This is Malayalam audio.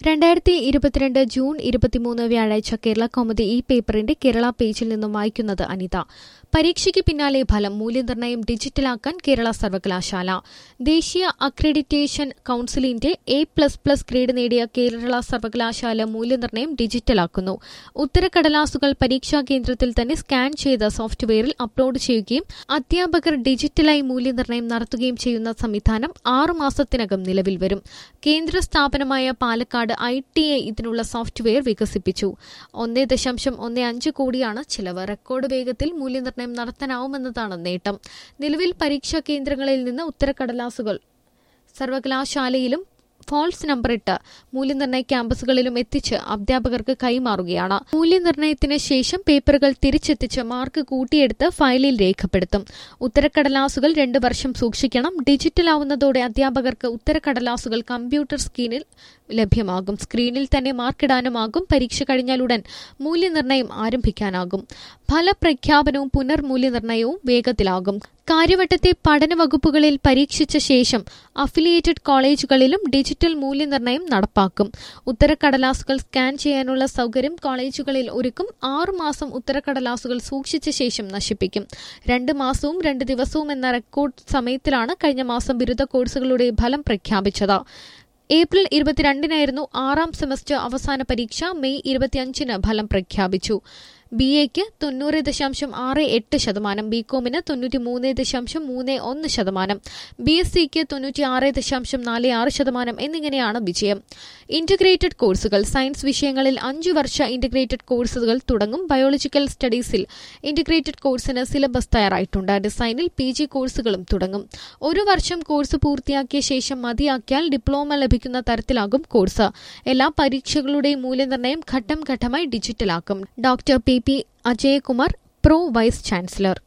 രണ്ടായിരത്തി ഇരുപത്തിരണ്ട് ജൂൺ ഇരുപത്തിമൂന്ന് വ്യാഴാഴ്ച കേരള കൗമുദി ഈ പേപ്പറിന്റെ കേരള പേജിൽ നിന്നും വായിക്കുന്നത് അനിത പരീക്ഷയ്ക്ക് പിന്നാലെ ഫലം മൂല്യനിർണ്ണയം ഡിജിറ്റലാക്കാൻ കേരള സർവകലാശാല ദേശീയ അക്രഡിറ്റേഷൻ കൌൺസിലിന്റെ എ പ്ലസ് പ്ലസ് ഗ്രേഡ് നേടിയ കേരള സർവകലാശാല മൂല്യനിർണ്ണയം ഡിജിറ്റലാക്കുന്നു ഉത്തരക്കടലാസുകൾ പരീക്ഷാ കേന്ദ്രത്തിൽ തന്നെ സ്കാൻ ചെയ്ത സോഫ്റ്റ്വെയറിൽ അപ്ലോഡ് ചെയ്യുകയും അധ്യാപകർ ഡിജിറ്റലായി മൂല്യനിർണ്ണയം നടത്തുകയും ചെയ്യുന്ന സംവിധാനം ആറു മാസത്തിനകം നിലവിൽ വരും കേന്ദ്ര സ്ഥാപനമായ പാലക്കാട് ഐ ടി ഐ ഇതിനുള്ള സോഫ്റ്റ്വെയർ വികസിപ്പിച്ചു ഒന്നേ ദശാംശം ഒന്നേ അഞ്ച് കോടിയാണ് ചിലവ് റെക്കോർഡ് വേഗത്തിൽ മൂല്യനിർണ്ണയം നടത്താനാവുമെന്നതാണ് നേട്ടം നിലവിൽ പരീക്ഷാ കേന്ദ്രങ്ങളിൽ നിന്ന് ഉത്തരക്കടലാസുകൾ സർവകലാശാലയിലും ഫോൾസ് നമ്പറിട്ട് മൂല്യനിർണ്ണയ ക്യാമ്പസുകളിലും എത്തിച്ച് അധ്യാപകർക്ക് കൈമാറുകയാണ് മൂല്യനിർണ്ണയത്തിന് ശേഷം പേപ്പറുകൾ തിരിച്ചെത്തിച്ച് മാർക്ക് കൂട്ടിയെടുത്ത് ഫയലിൽ രേഖപ്പെടുത്തും ഉത്തരക്കടലാസുകൾ രണ്ടു വർഷം സൂക്ഷിക്കണം ഡിജിറ്റൽ ആവുന്നതോടെ അധ്യാപകർക്ക് ഉത്തരക്കടലാസുകൾ കമ്പ്യൂട്ടർ സ്ക്രീനിൽ ലഭ്യമാകും സ്ക്രീനിൽ തന്നെ മാർക്കിടാനുമാകും പരീക്ഷ കഴിഞ്ഞാലുടൻ മൂല്യനിർണ്ണയം ആരംഭിക്കാനാകും ഫലപ്രഖ്യാപനവും പുനർമൂല്യനിർണ്ണയവും വേഗത്തിലാകും കാര്യവട്ടത്തെ പഠന വകുപ്പുകളിൽ പരീക്ഷിച്ച ശേഷം അഫിലിയേറ്റഡ് കോളേജുകളിലും ഡിജിറ്റൽ മൂല്യനിർണ്ണയം നടപ്പാക്കും ഉത്തരക്കടലാസുകൾ സ്കാൻ ചെയ്യാനുള്ള സൗകര്യം കോളേജുകളിൽ ഒരുക്കും ആറുമാസം ഉത്തരക്കടലാസുകൾ സൂക്ഷിച്ച ശേഷം നശിപ്പിക്കും രണ്ട് മാസവും രണ്ട് ദിവസവും എന്ന റെക്കോർഡ് സമയത്തിലാണ് കഴിഞ്ഞ മാസം ബിരുദ കോഴ്സുകളുടെ ഫലം പ്രഖ്യാപിച്ചത് ഏപ്രിൽ ഇരുപത്തിരണ്ടിനായിരുന്നു ആറാം സെമസ്റ്റർ അവസാന പരീക്ഷ മെയ് ഇരുപത്തിയഞ്ചിന് ഫലം പ്രഖ്യാപിച്ചു ബി എക്ക് തൊണ്ണൂറ് ദശാംശം ആറ് എട്ട് ശതമാനം ബി കോമിന് തൊണ്ണൂറ്റി മൂന്ന് ദശാംശം മൂന്ന് ഒന്ന് ശതമാനം ബി എസ് സിക്ക് തൊണ്ണൂറ്റി ആറ് ദശാംശം നാല് ആറ് ശതമാനം എന്നിങ്ങനെയാണ് വിജയം ഇന്റഗ്രേറ്റഡ് കോഴ്സുകൾ സയൻസ് വിഷയങ്ങളിൽ അഞ്ചു വർഷ ഇന്റഗ്രേറ്റഡ് കോഴ്സുകൾ തുടങ്ങും ബയോളജിക്കൽ സ്റ്റഡീസിൽ ഇന്റഗ്രേറ്റഡ് കോഴ്സിന് സിലബസ് തയ്യാറായിട്ടുണ്ട് ഡിസൈനിൽ പി ജി കോഴ്സുകളും തുടങ്ങും ഒരു വർഷം കോഴ്സ് പൂർത്തിയാക്കിയ ശേഷം മതിയാക്കിയാൽ ഡിപ്ലോമ ലഭിക്കുന്ന തരത്തിലാകും കോഴ്സ് എല്ലാ പരീക്ഷകളുടെയും മൂല്യനിർണ്ണയം ഘട്ടം ഘട്ടമായി ഡിജിറ്റലാക്കും doctor P P Ajayakumar pro vice chancellor